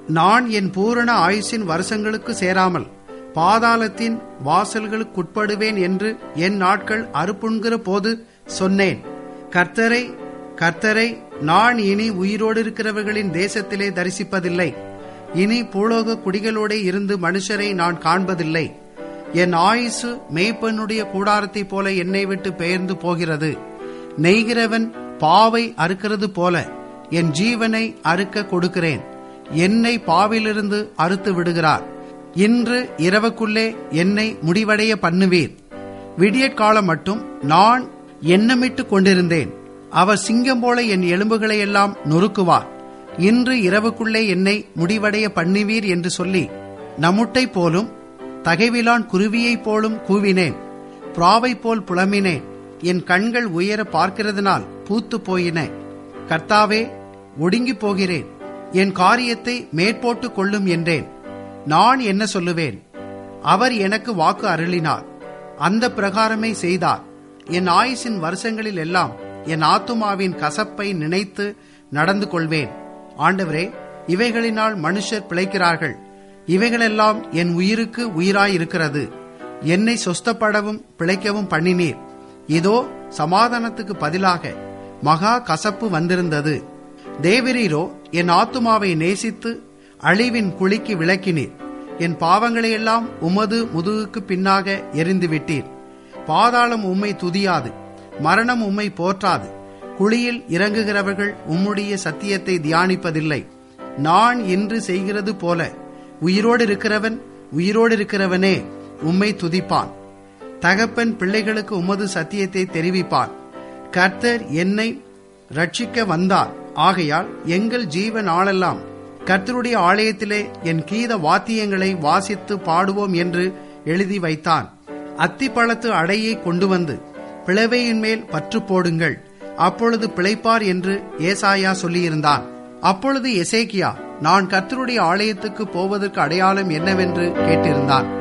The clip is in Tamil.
நான் என் பூரண ஆயுசின் வருஷங்களுக்கு சேராமல் பாதாளத்தின் வாசல்களுக்குட்படுவேன் என்று என் நாட்கள் அறுப்புண்கிற போது சொன்னேன் கர்த்தரை கர்த்தரை நான் இனி உயிரோடு இருக்கிறவர்களின் தேசத்திலே தரிசிப்பதில்லை இனி பூலோக குடிகளோட இருந்து மனுஷரை நான் காண்பதில்லை என் ஆயுசு மேய்ப்பனுடைய கூடாரத்தைப் போல என்னை விட்டு பெயர்ந்து போகிறது நெய்கிறவன் பாவை அறுக்கிறது போல என் ஜீவனை அறுக்க கொடுக்கிறேன் என்னை பாவிலிருந்து அறுத்து விடுகிறார் இன்று இரவுக்குள்ளே என்னை முடிவடைய பண்ணுவீர் விடியற்காலம் மட்டும் நான் எண்ணமிட்டு கொண்டிருந்தேன் அவர் சிங்கம் போல என் எலும்புகளை எல்லாம் நொறுக்குவார் இன்று இரவுக்குள்ளே என்னை முடிவடைய பண்ணுவீர் என்று சொல்லி நமுட்டை போலும் தகைவிலான் குருவியைப் போலும் கூவினேன் பிராவை போல் புலம்பினேன் என் கண்கள் உயர பார்க்கிறதுனால் பூத்து போயின கர்த்தாவே ஒடுங்கி போகிறேன் என் காரியத்தை மேற்போட்டு கொள்ளும் என்றேன் நான் என்ன சொல்லுவேன் அவர் எனக்கு வாக்கு அருளினார் அந்த பிரகாரமே செய்தார் என் ஆயுசின் வருஷங்களில் எல்லாம் என் ஆத்துமாவின் கசப்பை நினைத்து நடந்து கொள்வேன் ஆண்டவரே இவைகளினால் மனுஷர் பிழைக்கிறார்கள் இவைகளெல்லாம் என் உயிருக்கு உயிராயிருக்கிறது என்னை சொஸ்தப்படவும் பிழைக்கவும் பண்ணினீர் இதோ சமாதானத்துக்கு பதிலாக மகா கசப்பு வந்திருந்தது தேவரீரோ என் ஆத்துமாவை நேசித்து அழிவின் குழிக்கு விளக்கினீர் என் பாவங்களையெல்லாம் உமது முதுகுக்கு பின்னாக எரிந்துவிட்டீர் பாதாளம் உம்மை துதியாது மரணம் உம்மை போற்றாது குழியில் இறங்குகிறவர்கள் உம்முடைய சத்தியத்தை தியானிப்பதில்லை நான் இன்று செய்கிறது போல உயிரோடு இருக்கிறவன் உயிரோடு இருக்கிறவனே உம்மை துதிப்பான் தகப்பன் பிள்ளைகளுக்கு உமது சத்தியத்தை தெரிவிப்பான் கர்த்தர் என்னை ரட்சிக்க வந்தார் ஆகையால் எங்கள் ஜீவ நாளெல்லாம் கர்த்தருடைய ஆலயத்திலே என் கீத வாத்தியங்களை வாசித்து பாடுவோம் என்று எழுதி வைத்தான் அத்திப்பழத்து அடையை கொண்டு வந்து பிளவையின் மேல் பற்று போடுங்கள் அப்பொழுது பிழைப்பார் என்று ஏசாயா சொல்லியிருந்தான் அப்பொழுது எசேக்கியா நான் கர்த்தருடைய ஆலயத்துக்கு போவதற்கு அடையாளம் என்னவென்று கேட்டிருந்தான்